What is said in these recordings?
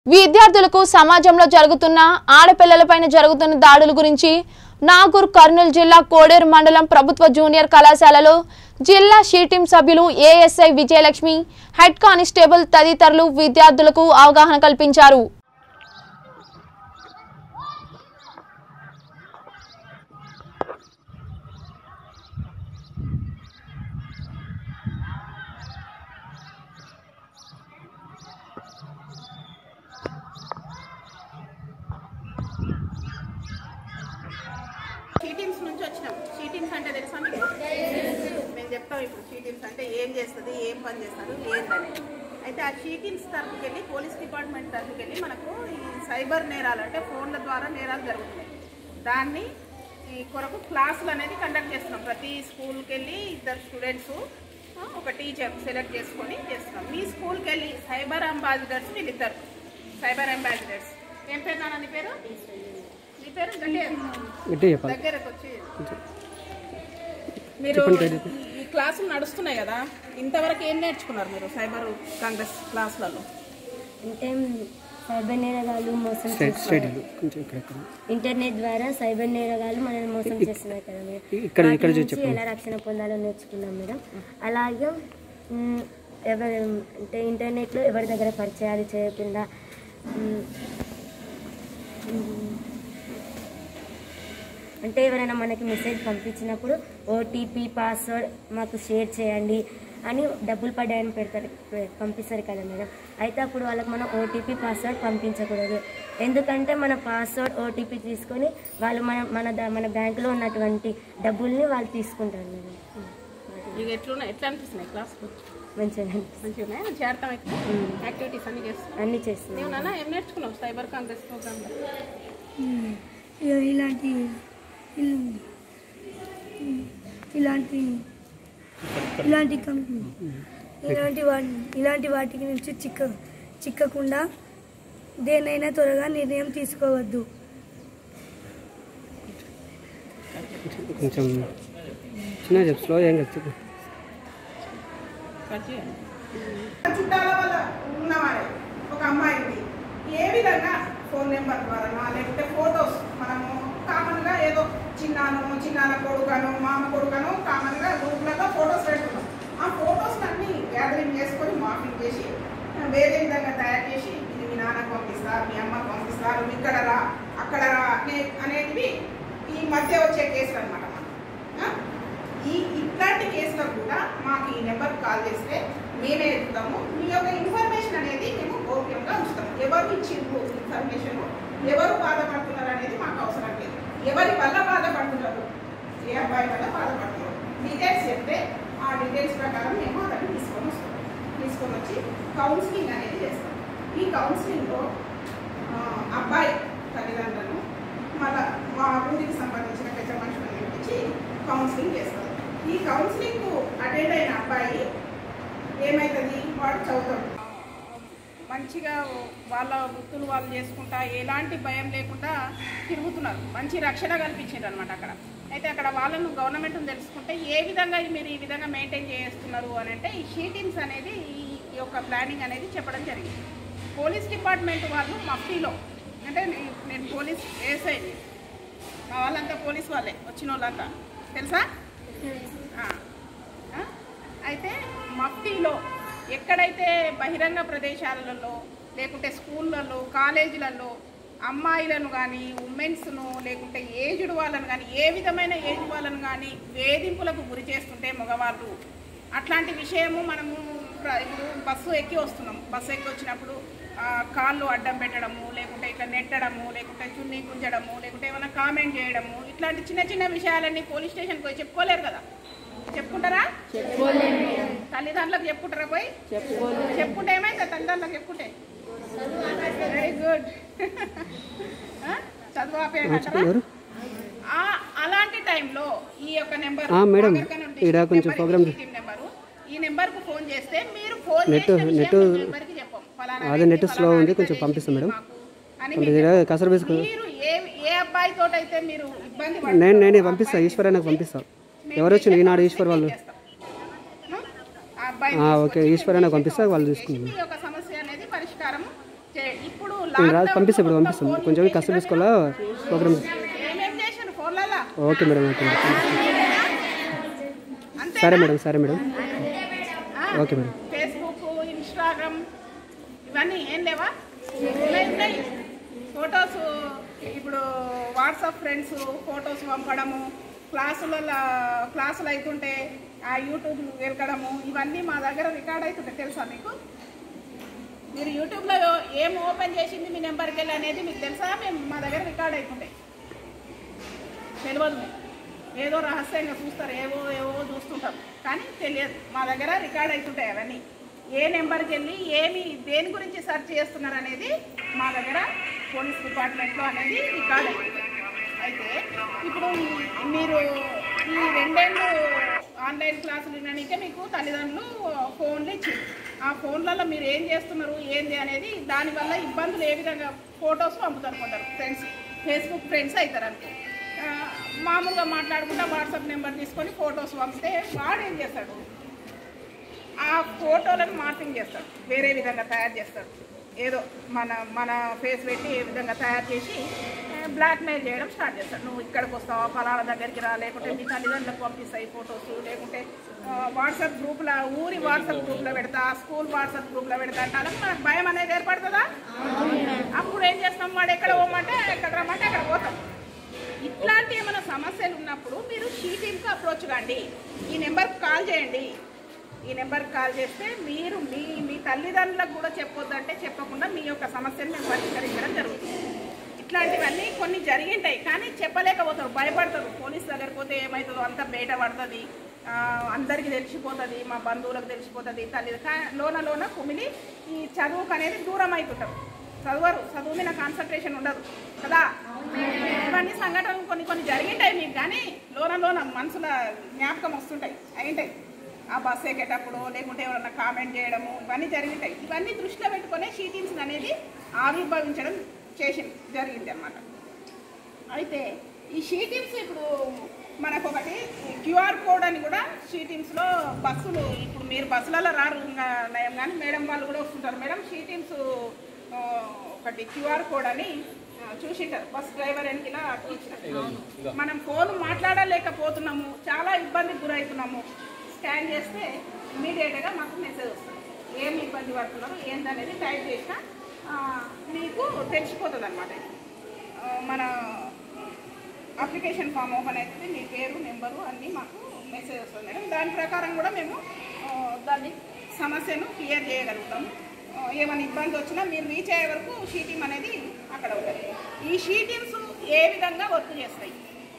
విద్యార్థులకు సమాజంలో జరుగుతున్న ఆడపిల్లలపైన జరుగుతున్న దాడుల గురించి నాగూర్ కర్నూలు జిల్లా కోడేరు మండలం ప్రభుత్వ జూనియర్ కళాశాలలో జిల్లా షీటీం సభ్యులు ఏఎస్ఐ విజయలక్ష్మి హెడ్ కానిస్టేబుల్ తదితరులు విద్యార్థులకు అవగాహన కల్పించారు షీటింగ్స్ నుంచి వచ్చినాం షీటింగ్స్ అంటే తెలుసా మీకు మేము చెప్తాం ఇప్పుడు షీటింగ్స్ అంటే ఏం చేస్తుంది ఏం పని చేస్తారు ఏందని అయితే ఆ షీటింగ్స్ తరఫుకి వెళ్ళి పోలీస్ డిపార్ట్మెంట్ తరఫుకి వెళ్ళి మనకు ఈ సైబర్ నేరాలు అంటే ఫోన్ల ద్వారా నేరాలు జరుగుతున్నాయి దాన్ని ఈ కొరకు క్లాసులు అనేది కండక్ట్ చేస్తున్నాం ప్రతి స్కూల్కి వెళ్ళి ఇద్దరు స్టూడెంట్స్ ఒక టీచర్ సెలెక్ట్ చేసుకొని చేస్తున్నాం మీ స్కూల్కి వెళ్ళి సైబర్ అంబాసిడర్స్ వీళ్ళిద్దరు సైబర్ అంబాసిడర్స్ ఏం పేరు నాన్న నీ పేరు నీ పేరు గట్టిగా గట్టి చెప్పాలి దగ్గరకు వచ్చి మీరు ఈ క్లాసులు నడుస్తున్నాయి కదా ఇంతవరకు ఏం నేర్చుకున్నారు మీరు సైబర్ కాంగ్రెస్ క్లాసులలో అంటే సైబర్ నేరగాళ్ళు మోసం సైడ్ చేస్తున్నారు సైడ్ కొంచెం ఇక్కడ ఇక్కడ ఇంటర్నెట్ ద్వారా సైబర్ నేరగాళ్ళు మనల్ని మోసం చేస్తున్నారు కదా మేడం ఇక్కడ ఇక్కడ వాటి చూసి నుంచి ఎలా రక్షణ పొందాలో నేర్చుకున్నాం మేడం అలాగే మ్, ఎవరు అంటే ఇంటర్నెట్లో ఎవరి దగ్గర పరిచయాలు చేయకుండా మ్, మ్, అంటే ఎవరైనా మనకి మెసేజ్ పంపించినప్పుడు ఓటీపీ పాస్వర్డ్ మాకు షేర్ చేయండి అని డబ్బులు పడ్డాయని పెడతారు పె- పంపిస్తారు కదా మేడం అయితే అప్పుడు వాళ్ళకి మనం ఓటీపీ పాస్వర్డ్ పంపించకూడదు ఎందుకంటే మన పాస్వర్డ్ ఓటీపీ తీసుకొని వాళ్ళు మన మన ద- మన బ్యాంకులో ఉన్నటువంటి డబ్బుల్ని వాళ్ళు తీసుకుంటారు మేడం ఇక ఎట్లున్నాయి ఎట్లా అనిపిస్తున్నాయి క్లాస్ మంచిగా మంచిగా ఉన్నాయి మంచిగా అర్థమవుతుంది యాక్టివిటీస్ అన్ని చేస్తున్నాయి అన్నీ చేస్తున్నాం నువ్వు నాన్న ఏం నేర్చుకున్నావు సైబర్ కాంగ్రెస్ ప్రోగ్రామ్లో ఇ- ఇలాంటి ఇల్- ఇలాంటి ఇలాంటి కం- ఇలాంటి వాటి ఇలాంటి వాటికి నుంచి చిక్క చిక్కకుండా దేనైనా త్వరగా నిర్ణయం తీసుకోవద్దు కొంచెం చిన్న చెప్పు స్లో ఏం కదా చెప్పు చుట్టాల వల్ల ఉన్నవాడే ఒక అమ్మాయి ఉంది ఏ విధంగా ఫోన్ నెంబర్ ద్వారా లేకపోతే ఫొటోస్ మనము కామన్గా ఏదో చిన్నాను చిన్నాన కొడుకను మామ కొడుకను కామన్గా గ్రూప్లలో ఫొటోస్ పెడుతున్నాం ఆ ఫొటోస్ అన్ని గ్యాదరింగ్ చేసుకొని మార్కింగ్ చేసి వేరే విధంగా తయారు చేసి ఇది మీ నాన్నకు పంపిస్తారు మీ అమ్మకు పంపిస్తారు ఇక్కడ రా అక్కడ రా అనే అనేటివి ఈ మధ్య వచ్చే కేసులు అనమాట ఈ ఇట్లాంటి కేసులకు కూడా మాకు ఈ నెంబర్ కాల్ చేస్తే మేమే ఎత్తుతాము మీ యొక్క ఇన్ఫర్మేషన్ అనేది మేము గోప్యంగా ఉంచుతాము ఎవరు ఇచ్చిండ్రు ఇన్ఫర్మేషన్ ఎవరు బాధపడుతున్నారు అనేది మాకు అవసరం లేదు ఎవరి వల్ల బాధపడుతున్నారు ఏ అబ్బాయి వల్ల బాధపడుతున్నారు డీటెయిల్స్ చెప్తే ఆ డీటెయిల్స్ ప్రకారం మేము అతన్ని తీసుకొని వస్తాం తీసుకొని వచ్చి కౌన్సిలింగ్ అనేది చేస్తాం ఈ కౌన్సిలింగ్లో ఆ, అబ్బాయి తల్లిదండ్రులను మళ్ళా మా ఊరికి సంబంధించిన పెద్ద మనుషులను పిలిపించి కౌన్సిలింగ్ చేస్తారు ఈ కౌన్సిలింగ్ అటెండ్ అయిన అబ్బాయి ఏమవుతుంది వాడు చదువుతాడు మంచిగా వాళ్ళ వృత్తులు వాళ్ళు చేసుకుంటా ఎలాంటి భయం లేకుండా తిరుగుతున్నారు మంచి రక్షణ కల్పించారు అనమాట అక్కడ అయితే అక్కడ వాళ్ళను గవర్నమెంట్ తెలుసుకుంటే ఏ విధంగా మీరు ఈ విధంగా మెయింటైన్ చేస్తున్నారు అని అంటే ఈ షీటింగ్స్ అనేది ఈ ఈ యొక్క ప్లానింగ్ అనేది చెప్పడం జరిగింది పోలీస్ డిపార్ట్మెంట్ వాళ్ళు మఫ్టీలో అంటే నే- నేను పోలీస్ ఏసైని మా వాళ్ళంతా పోలీస్ వాళ్ళే వచ్చిన వాళ్ళంతా తెలుసా ఆ. ఆ? అయితే మఫ్టీలో ఎక్కడైతే బహిరంగ ప్రదేశాలలో లేకుంటే స్కూళ్ళల్లో కాలేజీలలో అమ్మాయిలను కానీ ఉమెన్స్ను లేకుంటే ఏజ్డ్ వాళ్ళను కానీ ఏ విధమైన ఏజ్ వాళ్ళను కానీ వేధింపులకు గురి చేస్తుంటే మగవాళ్ళు అట్లాంటి విషయము మనము ప్ర- ఇప్పుడు బస్సు ఎక్కి వస్తున్నాం బస్సు ఎక్కి వచ్చినప్పుడు ఆ, కాళ్ళు అడ్డం పెట్టడము లేకుంటే ఇట్లా నెట్టడము లేకుంటే చున్నీ గుంజడము లేకుంటే ఏమైనా కామెంట్ చేయడము ఇట్లాంటి చిన్న చిన్న విషయాలన్నీ పోలీస్ స్టేషన్కి పోయి చెప్పుకోలేరు కదా చెప్పుకుంటారా తల్లిదండ్రులకు చెప్పుకుంటారా పోయి చెప్పుకుంటే ఏమైంది తల్లిదండ్రులకు చెప్పుకుంటే వెరీ గుడ్ చదువు ఆపేయమంటారా ఎవరు ఆ- అలాంటి టైంలో ఈ యొక్క నెంబర్ ఆ, మేడం, ఆఖరికను ఉండే ఈడ కొంచెం నెంబర్, ప్రోగ్రామ్ ఈ టీం నెంబరు ఈ నెంబర్ కు ఫోన్ చేస్తే మీరు ఫోన్ నెట్- చేసిన విషయం నెట్ మేము ఎవరికి చెప్పం. ఫలానా అదే వ్యక్తి నెట్ స్లో ఫలానా ఉంది, అధికారి కొంచెం పంపిస్తాం మేడం. మాకు అని అంటే మీకు ఇక్కడ కసర బేసుకో మీరు ఏ ఏ అబ్బాయి తోట అయితే మీరు ఇబ్బంది నేను పడుతున్నారో నేనే ఆ పంపిస్తా అబ్బాయిని ఈశ్వర నాకు పంపిస్తా మేము ఎవరు వచ్చిన చేసే ఈనాడు ఈశ్వర్ వాళ్ళు చేస్తాం. ఆ అబ్బాయిని ఆ, తీసుకొచ్చి ఓకే మేము ఈశ్వర నాకు చేసే పంపిస్తా వాళ్ళు కౌన్సిలింగ్ చేసి చూసుకుంటారు మీ యొక్క సమస్య అనేది పరిష్కారం చేయండి ఇప్పుడు నేను రాదు పంపిస్తాను ఇప్పుడు పంపిస్తాను కొంచెం కష్టం తీసుకోవాలా ప్రోగ్రామ్ ఏమేం చేశారు ఫోన్లలో ఓకే మేడం ఓకే మేడం అంతే సరే మేడం సరే madam okay madam Facebook Instagram ఇవన్నీ ఏం లేవా ఉన్నాయి, ఉన్నాయి ఫొటోస్ ఇప్పుడు వాట్సాప్ ఫ్రెండ్స్ ఫొటోస్ పంపడము క్లాసులలో క్లాసులు అవుతుంటే ఆ యూట్యూబ్ వెళ్ళడము ఇవన్నీ మా దగ్గర రికార్డ్ అవుతుంటాయి తెలుసా మీకు మీరు యూట్యూబ్లో ఏం ఓపెన్ చేసింది మీ నెంబర్కి వెళ్ళి అనేది మీకు తెలుసా మేము మా దగ్గర రికార్డ్ అవుతుంటాయి తెలియదు మీకు. ఏదో రహస్యంగా చూస్తారు ఏవో ఏవో చూస్తుంటాం కానీ తెలియదు మా దగ్గర రికార్డ్ అవుతుంటాయి అవన్నీ ఏ నెంబర్కి వెళ్ళి ఏమి దేని గురించి సెర్చ్ చేస్తున్నారు అనేది మా దగ్గర పోలీస్ డిపార్ట్మెంట్లో అనేది రికార్డ్ అవుతుంది అయితే ఇప్పుడు మీరు ఈ రెండేళ్ళు ఆన్లైన్ క్లాసులు వినడానికే మీకు తల్లిదండ్రులు ఫోన్లు ఇచ్చారు ఆ ఫోన్లలో మీరు ఏం చేస్తున్నారు ఏంది అనేది దానివల్ల ఇబ్బందులు ఏ విధంగా ఫొటోస్ పంపుతారు ఫ్రెండ్స్ ఫేస్బుక్ ఫ్రెండ్స్ అవుతారు అంతే ఆ, మామూలుగా మాట్లాడుకుంటా వాట్సాప్ నెంబర్ తీసుకొని ఫొటోస్ పంపితే వాడు ఏం చేస్తాడు ఆ ఫోటోలను మార్పింగ్ చేస్తాడు వేరే విధంగా తయారు చేస్తాడు ఏదో మన మన ఫేస్ పెట్టి ఏ విధంగా తయారు చేసి బ్లాక్మెయిల్ చేయడం స్టార్ట్ చేస్తాడు నువ్వు ఇక్కడికి వస్తావా ఫలానా దగ్గరికి రా లేకుంటే మీ తల్లిదండ్రులకు పంపిస్తాయి ఫొటోస్ లేకుంటే ఆ, వాట్సాప్ గ్రూప్లో ఊరి వాట్సాప్ గ్రూప్లో పెడతా స్కూల్ వాట్సాప్ గ్రూప్లో పెడతా అంటే మనకు భయం అనేది ఏర్పడుతుందా అప్పుడు ఏం చేస్తాం వాడు ఎక్కడ పోమంటే ఎక్కడ రమ్మంటే అక్కడ పోతాం ఇట్లాంటి ఏమైనా సమస్యలు ఉన్నప్పుడు మీరు షీటీమ్కి అప్రోచ్ కండి ఈ నెంబర్కి కాల్ చేయండి ఈ నెంబర్కి కాల్ చేస్తే మీరు మీ మీ తల్లిదండ్రులకు కూడా చెప్పొద్దంటే చెప్పకుండా మీ యొక్క సమస్యను మేము పరిష్కరించడం జరుగుతుంది ఇట్లాంటివన్నీ కొన్ని జరిగింటాయి కానీ చెప్పలేకపోతారు భయపడతారు పోలీస్ దగ్గరికి పోతే ఏమవుతుందో అంతా బయట పడుతుంది ఆ, అందరికీ తెలిసిపోతుంది మా బంధువులకు తెలిసిపోతుంది తల్లి కా- లోన లోన కుమిలి ఈ చదువుకు అనేది దూరం అవుతుంటారు చదవరు చదువు మీద కాన్సన్ట్రేషన్ ఉండదు కదా ఇవన్నీ సంఘటనలు కొన్ని కొన్ని జరిగింటాయి మీకు కానీ లోన లోన మనసుల జ్ఞాపకం వస్తుంటాయి అయింటాయి ఆ బస్సు ఎక్కేటప్పుడు లేకుంటే ఎవరన్నా కామెంట్ చేయడము ఇవన్నీ జరుగుతాయి ఇవన్నీ దృష్టిలో పెట్టుకునే షీటింగ్స్ అనేది ఆవిర్భవించడం చేసి జరిగింది అన్నమాట అయితే ఈ షీటింగ్స్ ఇప్పుడు మనకు ఒకటి క్యూఆర్ కోడ్ అని కూడా షీటింగ్స్లో బస్సులు ఇప్పుడు మీరు బస్సులలో రారు ఇంకా నయం కానీ మేడం వాళ్ళు కూడా వస్తుంటారు మేడం షీటింగ్స్ ఒకటి క్యూఆర్ కోడ్ అని ఆ, చూసింటారు బస్ డ్రైవర్ వెనక ఇలా ఇచ్చిన మనం ఫోన్ మాట్లాడలేకపోతున్నాము చాలా ఇబ్బందికి గురవుతున్నాము స్కాన్ చేస్తే ఇమీడియట్గా మాకు మెసేజ్ వస్తుంది ఏం ఇబ్బంది పడుతున్నారు ఏందనేది టైప్ చేసినా ఆ, మీకు తెలిసిపోతుంది అనమాట మన అప్లికేషన్ ఫామ్ ఓపెన్ అవుతుంది మీ పేరు నెంబరు అన్నీ మాకు మెసేజ్ వస్తుంది మేడం దాని ప్రకారం కూడా మేము ఆ, దాన్ని సమస్యను క్లియర్ చేయగలుగుతాము ఆ, ఏమైనా ఇబ్బంది వచ్చినా మీరు రీచ్ అయ్యే వరకు షీటింగ్ అనేది అక్కడ ఉంటుంది ఈ షీటింగ్స్ ఏ విధంగా వర్క్ చేస్తాయి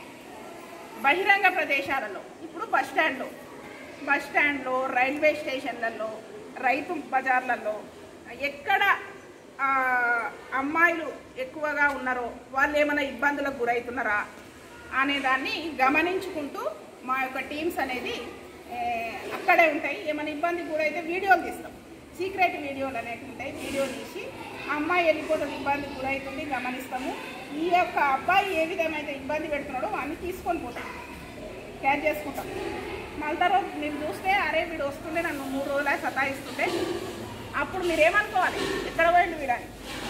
బహిరంగ ప్రదేశాలలో ఇప్పుడు బస్ స్టాండ్లో బస్ స్టాండ్లో రైల్వే స్టేషన్లలో రైతు బజార్లలో ఎక్కడ ఆ, అమ్మాయిలు ఎక్కువగా ఉన్నారో వాళ్ళు ఏమైనా ఇబ్బందులకు గురవుతున్నారా అనే దాన్ని గమనించుకుంటూ మా యొక్క టీమ్స్ అనేది ఏ, అక్కడే ఉంటాయి ఏమైనా ఇబ్బంది గురైతే వీడియోలు తీస్తాం సీక్రెట్ వీడియోలు అనేవి ఉంటాయి వీడియో తీసి ఆ అమ్మాయి వెళ్ళిపోతుంది ఇబ్బంది గురవుతుంది గమనిస్తాము ఈ యొక్క అబ్బాయి ఏ విధమైతే ఇబ్బంది పెడుతున్నాడో అన్ని తీసుకొని పోతాం క్యాచ్ చేసుకుంటాం మళ్ళీ తర్వాత మీరు చూస్తే అరే వీడు వస్తుండే నన్ను మూడు రోజులే సతాయిస్తుంటే అప్పుడు మీరు ఏమనుకోవాలి ఎక్కడ పోయింది వీడని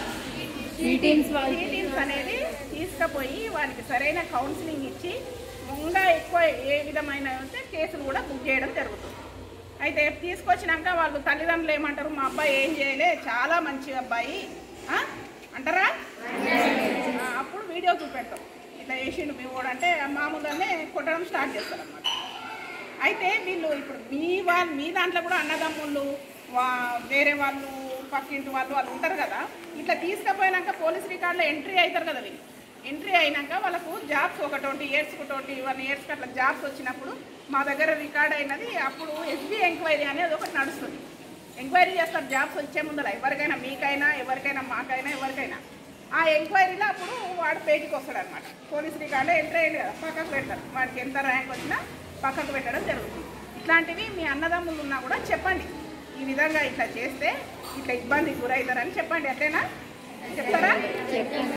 టీమ్స్ అనేది తీసుకుపోయి వానికి సరైన కౌన్సిలింగ్ ఇచ్చి ఇంకా ఎక్కువ ఏ విధమైన ఉంటే కేసులు కూడా బుక్ చేయడం జరుగుతుంది అయితే తీసుకొచ్చినాక వాళ్ళు తల్లిదండ్రులు ఏమంటారు మా అబ్బాయి ఏం చేయలే చాలా మంచి అబ్బాయి ఆ? అంటారా ఆ, అప్పుడు వీడియో చూపెడతాం ఇట్లా వేసిండు మీ వాడు అంటే మామూలుగానే కొట్టడం స్టార్ట్ చేస్తారు అనమాట అయితే వీళ్ళు ఇప్పుడు మీ వాళ్ళు మీ దాంట్లో కూడా అన్నదమ్ముళ్ళు వా- వేరే వాళ్ళు పక్కింటి వాళ్ళు వాళ్ళు ఉంటారు కదా ఇట్లా తీసుకుపోయినాక పోలీస్ రికార్డులో ఎంట్రీ అవుతారు కదా వీళ్ళు ఎంట్రీ అయినాక వాళ్ళకు జాబ్స్ ఒక ట్వంటీ ఇయర్స్కి ట్వంటీ వన్ ఇయర్స్కి అట్లా జాబ్స్ వచ్చినప్పుడు మా దగ్గర రికార్డ్ అయినది అప్పుడు ఎస్బీ ఎంక్వైరీ అనేది ఒకటి నడుస్తుంది ఎంక్వైరీ చేస్తారు జాబ్స్ వచ్చే ముందర ఎవరికైనా మీకైనా ఎవరికైనా మాకైనా ఎవరికైనా ఆ ఎంక్వైరీలో అప్పుడు వాడు పేటీకి వస్తాడు అనమాట పోలీస్ రికార్డులో ఎంట్రీ అయ్యింది కదా పక్కకు పెడతారు వాడికి ఎంత ర్యాంక్ వచ్చినా పక్కకు పెట్టడం జరుగుతుంది ఇట్లాంటివి మీ అన్నదమ్ములు ఉన్నా కూడా చెప్పండి ఈ విధంగా ఇట్లా చేస్తే ఇట్లా ఇబ్బంది గురవుతారని చెప్పండి అట్లేనా చెప్తారా